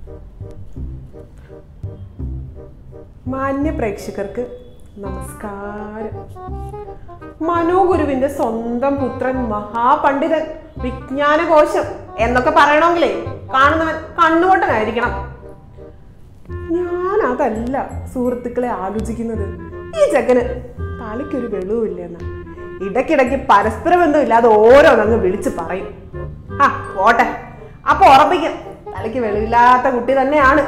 മാന്യ പ്രേക്ഷകർക്ക് നമസ്കാരം മനോഗുരുവിന്റെ സ്വന്തം പുത്രൻ മഹാപണ്ഡിതൻ വിജ്ഞാനകോശം എന്നൊക്കെ പറയണമെങ്കിലേ കാണുന്നവൻ കണ്ണുകൊട്ടനായിരിക്കണം ഞാൻ അതല്ല സുഹൃത്തുക്കളെ ആലോചിക്കുന്നത് ഈ ചെക്കന് തലയ്ക്കൊരു വെളിവില്ലെന്ന് ഇടയ്ക്കിടയ്ക്ക് പരസ്പര ബന്ധമില്ലാതെ ഓരോന്നങ്ങ് വിളിച്ച് പറയും ആ പോട്ടെ അപ്പൊ ഉറപ്പിക്കും തലയ്ക്ക് വെളിവില്ലാത്ത കുട്ടി തന്നെയാണ്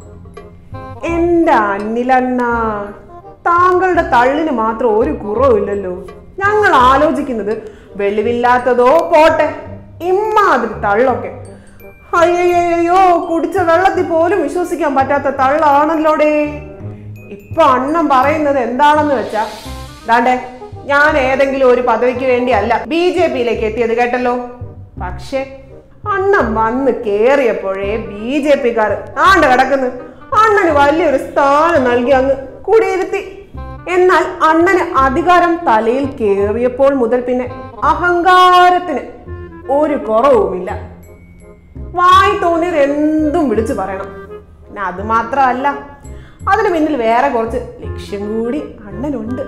എന്റെ അന്നിലണ്ണ താങ്കളുടെ തള്ളിന് മാത്രം ഒരു കുറവില്ലല്ലോ ഞങ്ങൾ ആലോചിക്കുന്നത് വെളിവില്ലാത്തതോ പോട്ടെ ഇമ്മാതിരി തള്ളൊക്കെ അയ്യയ്യോ കുടിച്ച വെള്ളത്തിൽ പോലും വിശ്വസിക്കാൻ പറ്റാത്ത തള്ളാണല്ലോടേ ഇപ്പൊ അണ്ണൻ പറയുന്നത് എന്താണെന്ന് വെച്ചാ ദാണ്ടേ ഞാൻ ഏതെങ്കിലും ഒരു പദവിക്ക് വേണ്ടിയല്ല ബി ജെ പിയിലേക്ക് എത്തിയത് കേട്ടല്ലോ പക്ഷെ അണ്ണൻ വന്ന് കേറിയപ്പോഴേ ബി ജെ പിക്കാർ ആണ്ട് കിടക്കുന്നു അണ്ണന് വലിയൊരു സ്ഥാനം നൽകി അങ്ങ് കുടിയിരുത്തി എന്നാൽ അണ്ണന് അധികാരം തലയിൽ കേറിയപ്പോൾ മുതൽ പിന്നെ അഹങ്കാരത്തിന് ഒരു കുറവുമില്ല വായി തോന്നിയത് എന്തും വിളിച്ചു പറയണം പിന്നെ അത് മാത്രമല്ല അതിന് പിന്നിൽ വേറെ കുറച്ച് ലക്ഷ്യം കൂടി അണ്ണനുണ്ട്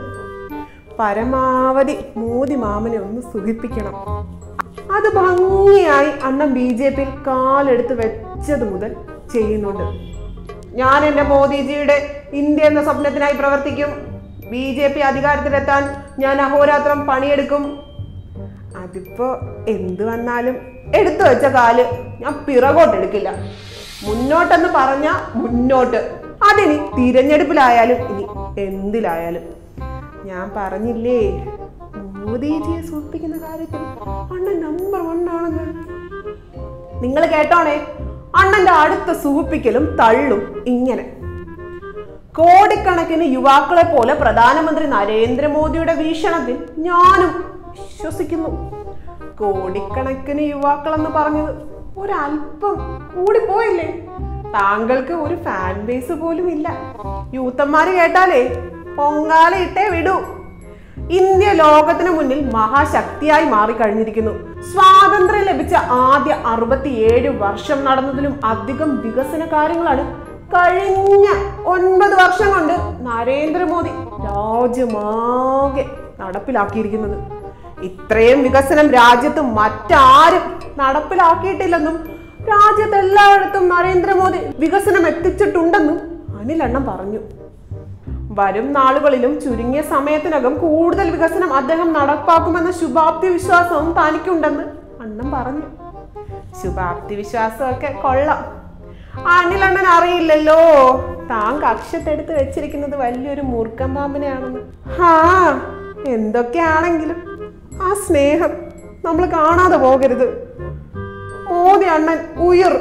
പരമാവധി മോദി മാമനെ ഒന്ന് സുഖിപ്പിക്കണം അത് ഭംഗിയായി അണ്ണൻ ബി ജെ പിയിൽ കാലെടുത്ത് വെച്ചത് മുതൽ ചെയ്യുന്നുണ്ട് ഞാൻ എൻ്റെ മോദിജിയുടെ ഇന്ത്യ എന്ന സ്വപ്നത്തിനായി പ്രവർത്തിക്കും ബി ജെ പി അധികാരത്തിലെത്താൻ ഞാൻ അഹോരാത്രം പണിയെടുക്കും അതിപ്പോ എന്ത് വന്നാലും എടുത്തു വെച്ച കാല് ഞാൻ പിറകോട്ടെടുക്കില്ല മുന്നോട്ടെന്ന് പറഞ്ഞ മുന്നോട്ട് അതിനി തിരഞ്ഞെടുപ്പിലായാലും ഇനി എന്തിലായാലും ഞാൻ പറഞ്ഞില്ലേ മോദിജിയെ സൂചിപ്പിക്കുന്ന കാര്യത്തിൽ അണ്ണൻ നമ്പർ വൺ ആണെന്ന് നിങ്ങൾ കേട്ടോണേ അണ്ണന്റെ അടുത്ത സൂപ്പിക്കലും തള്ളും ഇങ്ങനെ കോടിക്കണക്കിന് യുവാക്കളെ പോലെ പ്രധാനമന്ത്രി നരേന്ദ്രമോദിയുടെ വീക്ഷണത്തിൽ ഞാനും വിശ്വസിക്കുന്നു കോടിക്കണക്കിന് യുവാക്കൾ എന്ന് പറഞ്ഞത് ഒരല്പം കൂടിപ്പോയില്ലേ താങ്കൾക്ക് ഒരു ഫാൻ ബേസ് പോലും ഇല്ല യൂത്തന്മാര് കേട്ടാലേ പൊങ്കാല ഇട്ടേ വിടൂ ഇന്ത്യ ലോകത്തിന് മുന്നിൽ മഹാശക്തിയായി മാറിക്കഴിഞ്ഞിരിക്കുന്നു സ്വാതന്ത്ര്യം ലഭിച്ച ആദ്യ അറുപത്തിയേഴ് വർഷം നടന്നതിലും അധികം വികസന കാര്യങ്ങളാണ് കഴിഞ്ഞ ഒൻപത് വർഷം കൊണ്ട് നരേന്ദ്രമോദി രാജ്യമാകെ നടപ്പിലാക്കിയിരിക്കുന്നത് ഇത്രയും വികസനം രാജ്യത്ത് മറ്റാരും നടപ്പിലാക്കിയിട്ടില്ലെന്നും രാജ്യത്ത് എല്ലായിടത്തും നരേന്ദ്രമോദി വികസനം എത്തിച്ചിട്ടുണ്ടെന്നും അനിലെണ്ണം പറഞ്ഞു വരും നാളുകളിലും ചുരുങ്ങിയ സമയത്തിനകം കൂടുതൽ വികസനം അദ്ദേഹം നടപ്പാക്കുമെന്ന ശുഭാപ്തി വിശ്വാസവും തനിക്കുണ്ടെന്ന് അണ്ണൻ പറഞ്ഞു ശുഭാപ്തി വിശ്വാസമൊക്കെ കൊള്ളാം അനിലണ്ണൻ അറിയില്ലല്ലോ താൻ കക്ഷത്തെടുത്ത് വെച്ചിരിക്കുന്നത് വലിയൊരു മൂർഖൻ പാമ്പിനെയാണെന്ന് ഹാ എന്തൊക്കെയാണെങ്കിലും ആ സ്നേഹം നമ്മൾ കാണാതെ പോകരുത് മോദി അണ്ണൻ ഉയർ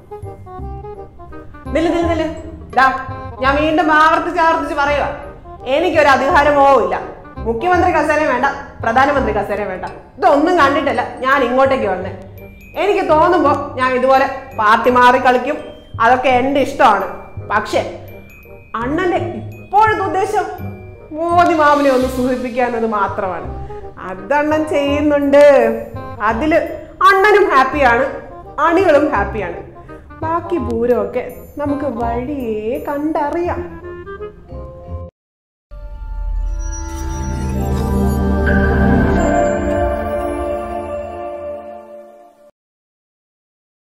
നില്ല് നില്ല് നില്ല് ദാ ഞാൻ വീണ്ടും ആവർത്തിച്ച് ആവർത്തിച്ച് പറയുക എനിക്കൊരു അധികാരമോ ഇല്ല മുഖ്യമന്ത്രി കസേര വേണ്ട പ്രധാനമന്ത്രി കസേര വേണ്ട ഇതൊന്നും കണ്ടിട്ടല്ല ഞാൻ ഇങ്ങോട്ടേക്ക് വന്നേ എനിക്ക് തോന്നുമ്പോൾ ഞാൻ ഇതുപോലെ പാർട്ടി മാറി കളിക്കും അതൊക്കെ എൻ്റെ ഇഷ്ടമാണ് പക്ഷേ അണ്ണന്റെ ഇപ്പോഴത്തെ ഉദ്ദേശം മോദി മാമനെ ഒന്ന് സൂചിപ്പിക്കുക എന്നത് മാത്രമാണ് അതണ്ണൻ ചെയ്യുന്നുണ്ട് അതില് അണ്ണനും ഹാപ്പിയാണ് അണികളും ഹാപ്പിയാണ് ബാക്കി പൂരമൊക്കെ നമുക്ക് വഴിയേ കണ്ടറിയാം